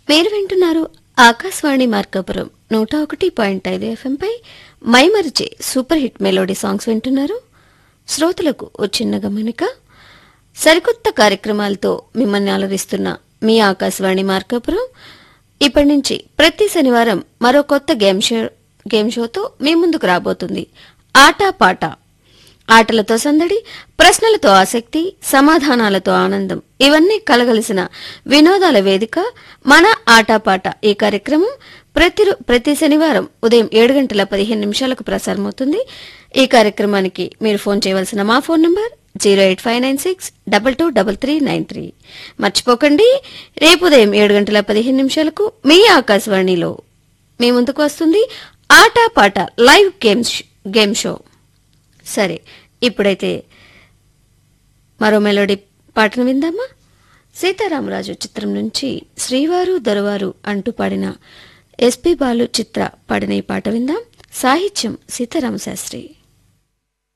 మీరు వింటున్నారు ఆకాశవాణి మార్కాపురం నూట ఒకటి పాయింట్ ఐదు ఎఫ్ఎంపై మైమరిచే సూపర్ హిట్ మెలోడీ సాంగ్స్ వింటున్నారు శ్రోతలకు ఓ చిన్న గమనిక సరికొత్త కార్యక్రమాలతో మిమ్మల్ని అలరిస్తున్న మీ ఆకాశవాణి మార్కాపురం ఇప్పటి నుంచి ప్రతి శనివారం మరో కొత్త గేమ్ షో గేమ్ షోతో మీ ముందుకు రాబోతుంది ఆటా పాట ఆటలతో సందడి ప్రశ్నలతో ఆసక్తి సమాధానాలతో ఆనందం ఇవన్నీ కలగలిసిన వినోదాల వేదిక మన ఆటాపాట ఈ కార్యక్రమం ప్రతి రో- ప్రతి శనివారం ఉదయం ఏడు గంటల పదిహేను నిమిషాలకు ప్రసారమవుతుంది ఈ కార్యక్రమానికి మీరు ఫోన్ చేయవలసిన మా phone number zero eight five nine six double two double three nine three మర్చిపోకండి రేపు ఉదయం ఏడు గంటల పదిహేను నిమిషాలకు మీ ఆకాశవాణిలో మీ ముందుకు వస్తుంది ఆటా పాట లైవ్ గేమ్ ష్- గేమ్ షో సరే ఇప్పుడైతే మరో మెలోడీ పాటను విందామా సీతారామరాజు చిత్రం నుంచి శ్రీవారు దొరవారు అంటూ పాడిన ఎస్పి బాలు చిత్ర పాడిన ఈ పాట విందాం సాహిత్యం సీతారామ శాస్త్రి